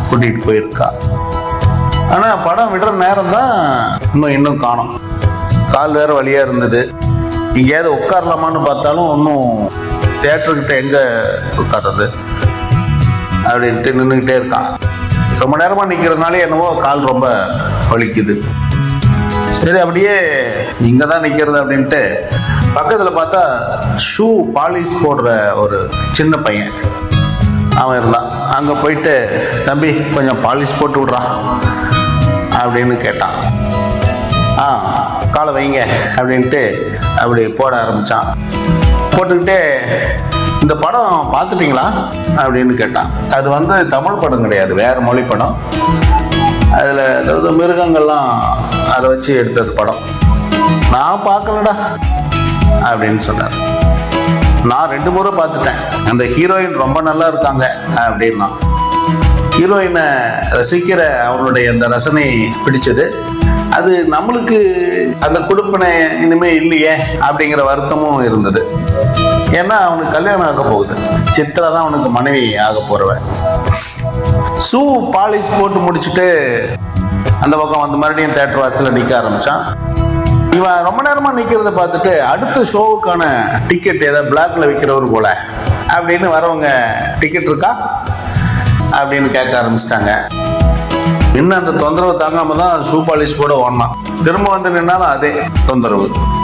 கூட்டிகிட்டு போயிருக்கா ஆனால் படம் விடுற நேரம் தான் இன்னும் இன்னும் காணோம் கால் வேற வழியாக இருந்தது எங்கேயாவது உட்காரலாமான்னு பார்த்தாலும் ஒன்றும் தேட்டருக்கிட்ட எங்கே உட்கார்றது அப்படின்ட்டு நின்றுக்கிட்டே இருக்கான் ரொம்ப நேரமாக நிற்கிறதுனாலே என்னவோ கால் ரொம்ப வலிக்குது சரி அப்படியே இங்கே தான் நிற்கிறது அப்படின்ட்டு பக்கத்தில் பார்த்தா ஷூ பாலிஷ் போடுற ஒரு சின்ன பையன் அவன் இருந்தான் அங்கே போயிட்டு தம்பி கொஞ்சம் பாலிஷ் போட்டு விட்றான் அப்படின்னு கேட்டான் ஆ காலை வைங்க அப்படின்ட்டு அப்படி போட ஆரம்பித்தான் போட்டுக்கிட்டே இந்த படம் பார்த்துட்டீங்களா அப்படின்னு கேட்டான் அது வந்து தமிழ் படம் கிடையாது வேற மொழி படம் அதில் அதாவது மிருகங்கள்லாம் அதை வச்சு எடுத்தது படம் நான் பார்க்கலடா அப்படின்னு சொன்னார் நான் ரெண்டு முறை பார்த்துட்டேன் அந்த ஹீரோயின் ரொம்ப நல்லா இருக்காங்க அப்படின்னா ஹீரோயினை ரசிக்கிற அவனுடைய அந்த ரசனை பிடிச்சது அது நம்மளுக்கு அந்த கொடுப்பனை இனிமே இல்லையே அப்படிங்கிற வருத்தமும் இருந்தது ஏன்னா அவனுக்கு கல்யாணம் ஆக போகுது சித்ரா தான் அவனுக்கு மனைவி ஆக போறவன் ஷூ பாலிஷ் போட்டு முடிச்சுட்டு அந்த பக்கம் வந்து மறுபடியும் தேட்டர் வாசலில் நிற்க ஆரம்பிச்சான் இவன் ரொம்ப நேரமா நிக்கிறத பார்த்துட்டு அடுத்த ஷோவுக்கான டிக்கெட் ஏதாவது பிளாக்ல விற்கிறவர் போல அப்படின்னு வரவங்க டிக்கெட் இருக்கா அப்படின்னு கேட்க ஆரம்பிச்சிட்டாங்க இன்னும் அந்த தொந்தரவு தாங்காம தான் ஷூ பாலிஷ் போட ஓடனான் திரும்ப வந்து நின்னாலும் அதே தொந்தரவு